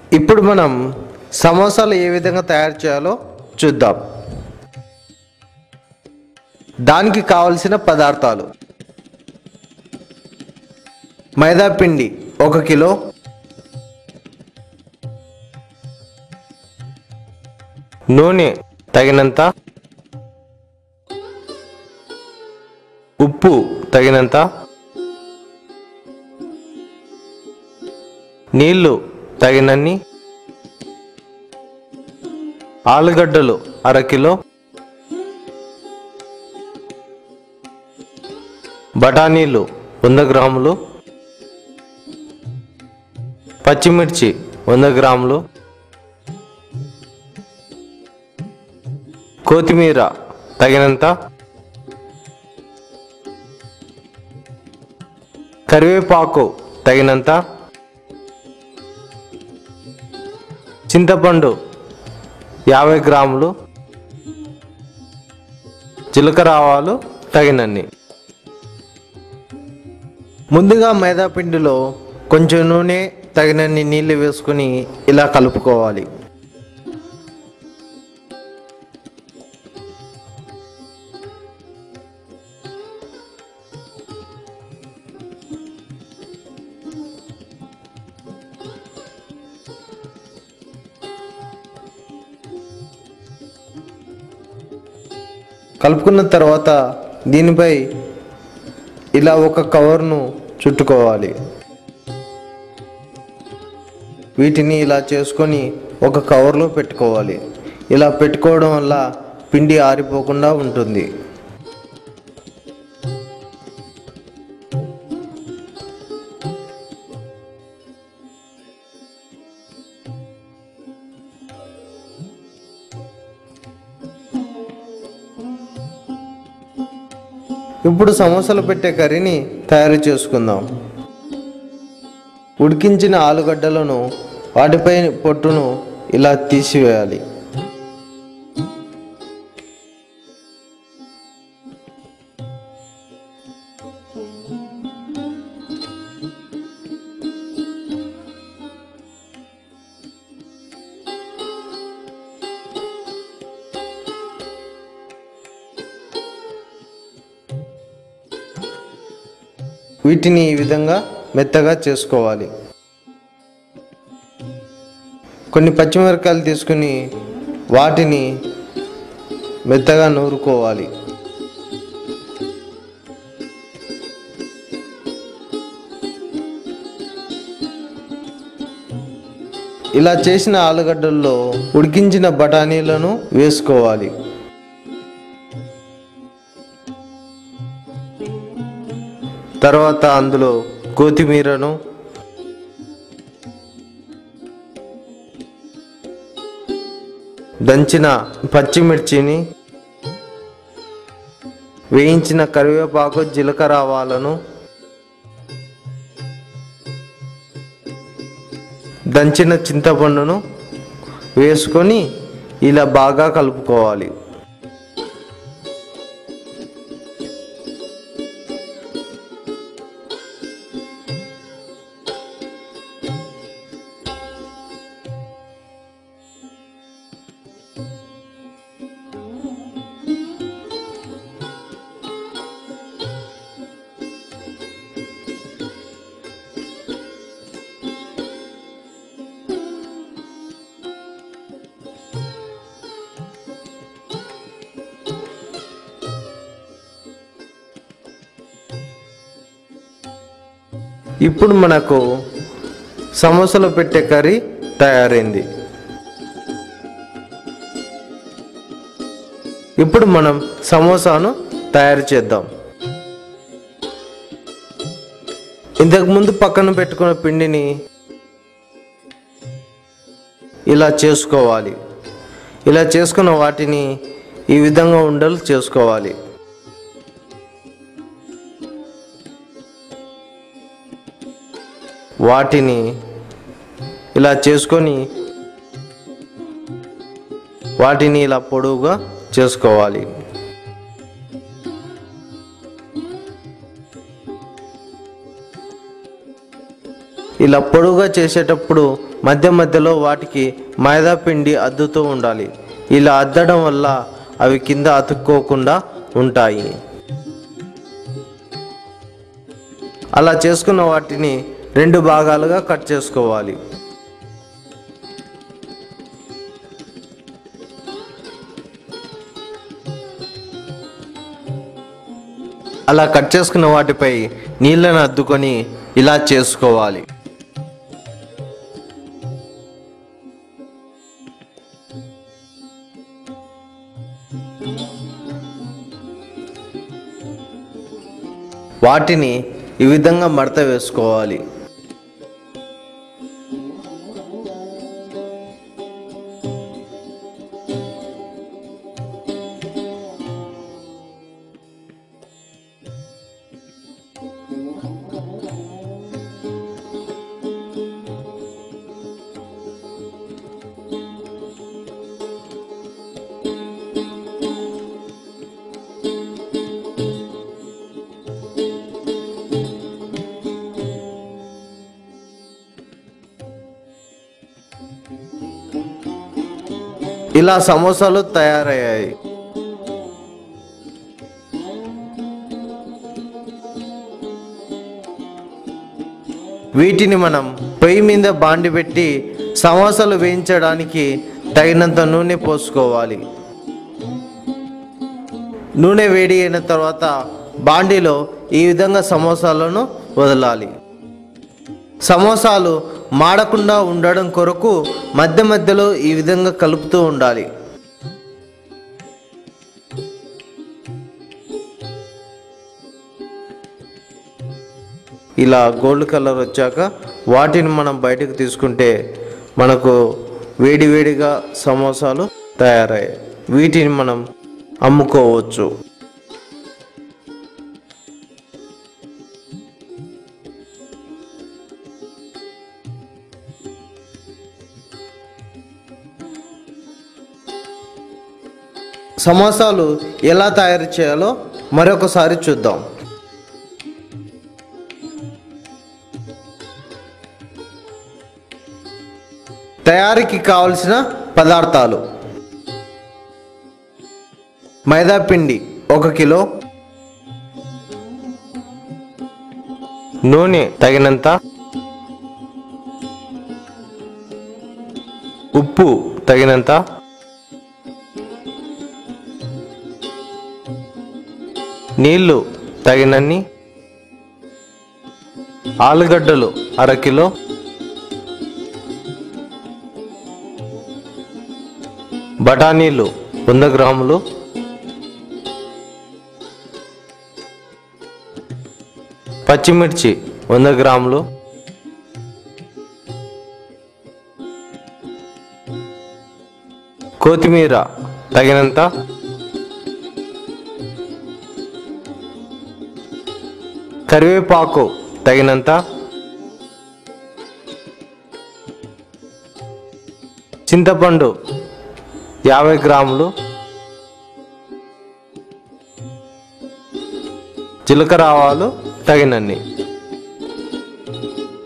ఇప్పుడు మనం సమోసాలు ఏ విధంగా తయారు చేయాలో చూద్దాం దానికి కావలసిన పదార్థాలు మైదా పిండి ఒక కిలో నూనె తగినంత ఉప్పు తగినంత నీళ్లు తగినన్ని ఆలుగడ్డలు అరకిలో బఠానీలు వంద గ్రాములు పచ్చిమిర్చి వంద గ్రాములు కొత్తిమీర తగినంత కరివేపాకు తగినంత చింతపండు యాభై గ్రాములు జీలకర్ర ఆవాలు తగినన్ని ముందుగా మైదా పిండిలో కొంచెం నూనె తగినన్ని నీళ్ళు వేసుకుని ఇలా కలుపుకోవాలి కలుపుకున్న తర్వాత దీనిపై ఇలా ఒక కవర్ను చుట్టుకోవాలి వీటిని ఇలా చేసుకొని ఒక కవర్లో పెట్టుకోవాలి ఇలా పెట్టుకోవడం వల్ల పిండి ఆరిపోకుండా ఉంటుంది ఇప్పుడు సమోసాలు పెట్టే కర్రీని తయారు చేసుకుందాం ఉడికించిన ఆలుగడ్డలను వాటిపై పొట్టును ఇలా తీసివేయాలి వీటిని ఈ విధంగా మెత్తగా చేసుకోవాలి కొన్ని పచ్చిమిరపకాయలు తీసుకుని వాటిని మెత్తగా నూరుకోవాలి ఇలా చేసిన ఆలుగడ్డల్లో ఉడికించిన బఠానీలను వేసుకోవాలి తర్వాత అందులో కొత్తిమీరను దంచిన పచ్చిమిర్చిని వేయించిన కరివేపాకు జీలకర్ర ఆవాలను దంచిన చింతపండును వేసుకొని ఇలా బాగా కలుపుకోవాలి ఇప్పుడు మనకు సమోసాలో పెట్టే కర్రీ తయారైంది ఇప్పుడు మనం సమోసాను తయారు చేద్దాం ఇంతకు ముందు పక్కన పెట్టుకున్న పిండిని ఇలా చేసుకోవాలి ఇలా చేసుకున్న వాటిని ఈ విధంగా ఉండలు చేసుకోవాలి వాటిని ఇలా చేసుకొని వాటిని ఇలా పొడవుగా చేసుకోవాలి ఇలా పొడవుగా చేసేటప్పుడు మధ్య మధ్యలో వాటికి మైదా పిండి అద్దుతూ ఉండాలి ఇలా అద్దడం వల్ల అవి కింద అతుక్కోకుండా ఉంటాయి అలా చేసుకున్న వాటిని రెండు భాగాలుగా కట్ చేసుకోవాలి అలా కట్ చేసుకున్న వాటిపై నీళ్ళను అద్దుకొని ఇలా చేసుకోవాలి వాటిని ఈ విధంగా మడత వేసుకోవాలి ఇలా సమోసాలు తయారయ్యాయి వీటిని మనం పొయ్యి మీద బాండి పెట్టి సమోసాలు వేయించడానికి తగినంత నూనె పోసుకోవాలి నూనె వేడి అయిన తర్వాత బాండీలో ఈ విధంగా సమోసాలను వదలాలి సమోసాలు మాడకుండా ఉండడం కొరకు మధ్య మధ్యలో ఈ విధంగా కలుపుతూ ఉండాలి ఇలా గోల్డ్ కలర్ వచ్చాక వాటిని మనం బయటకు తీసుకుంటే మనకు వేడి వేడిగా సమోసాలు తయారయ్యాయి వీటిని మనం అమ్ముకోవచ్చు సమోసాలు ఎలా తయారు చేయాలో మరొకసారి చూద్దాం తయారీకి కావలసిన పదార్థాలు మైదా పిండి ఒక కిలో నూనె తగినంత ఉప్పు తగినంత నీళ్లు తగినన్ని ఆలుగడ్డలు అరకిలో బఠానీలు వంద గ్రాములు పచ్చిమిర్చి వంద గ్రాములు కొత్తిమీర తగినంత కరివేపాకు తగినంత చింతపండు యాభై గ్రాములు జీలకర్ర ఆవాలు తగినన్ని